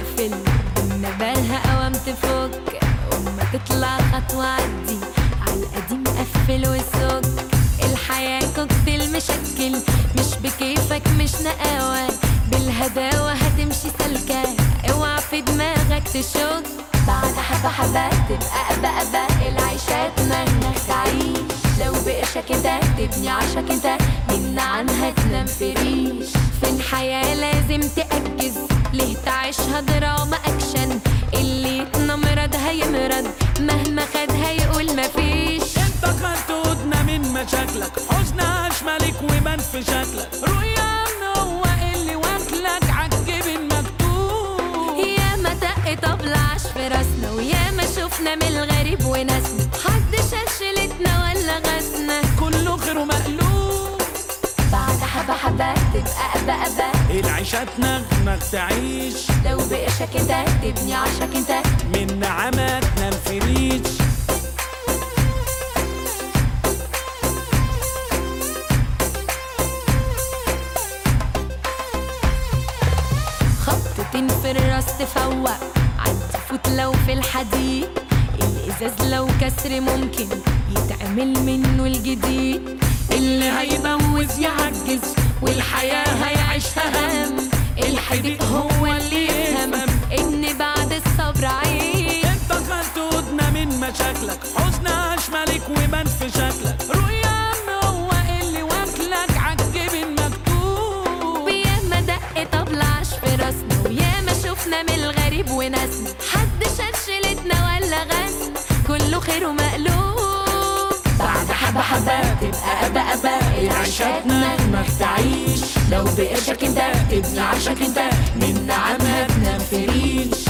تقفل إن بالها أوام تفك وما تطلع خطوة عدي عالقديم قفل وسك الحياة كوكتيل مشكل مش بكيفك مش نقاوة بالهداوة هتمشي سلكة اوعى في دماغك تشك بعد حبة حبة تبقى أبا أبا العيشات منك تعيش لو بقرشك انت تبني عشك انت من عنها تنام في ريش في الحياة لازم تأجز ليه تعيشها دراما أكشن اللي يتنمرض هيمرض مهما خد هيقول مفيش انت خدودنا من مشاكلك حزن اشمالك وبان في شكلك رؤيا هو اللي واكلك عالجبن مكتوب يا ما دق طبل عاش في راسنا ويا ما شفنا من الغريب وناسنا حد شلشلتنا ولا غسنا كله خير ومقلوب بعد حبة حبة تبقى أبا أبا العيشة تنغنغ تعيش لو بقرشك انت تبني عشك انت من نعمة تنام في ريش خبطتين في الراس تفوق عدي فوت لو في الحديد الازاز لو كسر ممكن يتعمل منه الجديد اللي هيبوز يعجز والحياة هيعيشها هم الحديق هو اللي يفهم ان بعد الصبر عيد انت خدودنا من مشاكلك حزن اشمالك وبان في شكلك رؤيا هو اللي واكلك عالجبن مكتوب وياما دق طبل عاش في راسنا وياما شفنا من الغريب وناسنا حد شلشلتنا ولا غسنا كله خير ومقلوب بعد حبة حبة تبقى أبا أبا العيشة تنغنغ تعيش لو بقرشك انت تبني عشك انت من نعمها تنام في ريش